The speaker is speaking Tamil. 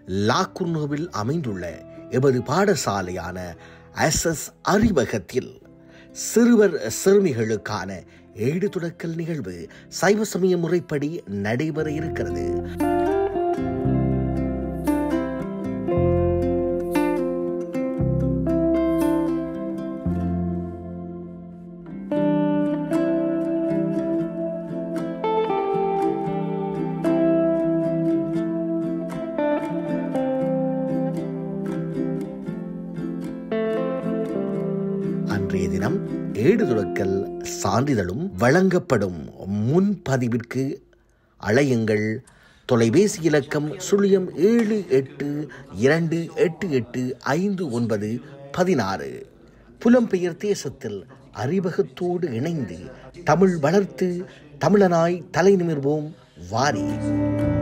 லாக்குர்னோவில் அமைந்துள்ள எமது பாடசாலையான எஸ்எஸ் அறிவகத்தில் சிறுவர் சிறுமிகளுக்கான ஏடு துடக்கல் நிகழ்வு சைவ சமய முறைப்படி நடைபெற இருக்கிறது அன்றைய தினம் ஏடு துடக்கல் சான்றிதழும் வழங்கப்படும் முன்பதிவிற்கு அழையுங்கள் தொலைபேசி இலக்கம் சுழியம் ஏழு எட்டு இரண்டு எட்டு எட்டு ஐந்து ஒன்பது பதினாறு புலம்பெயர் தேசத்தில் அறிவகத்தோடு இணைந்து தமிழ் வளர்த்து தமிழனாய் தலை நிமிர்வோம் வாரி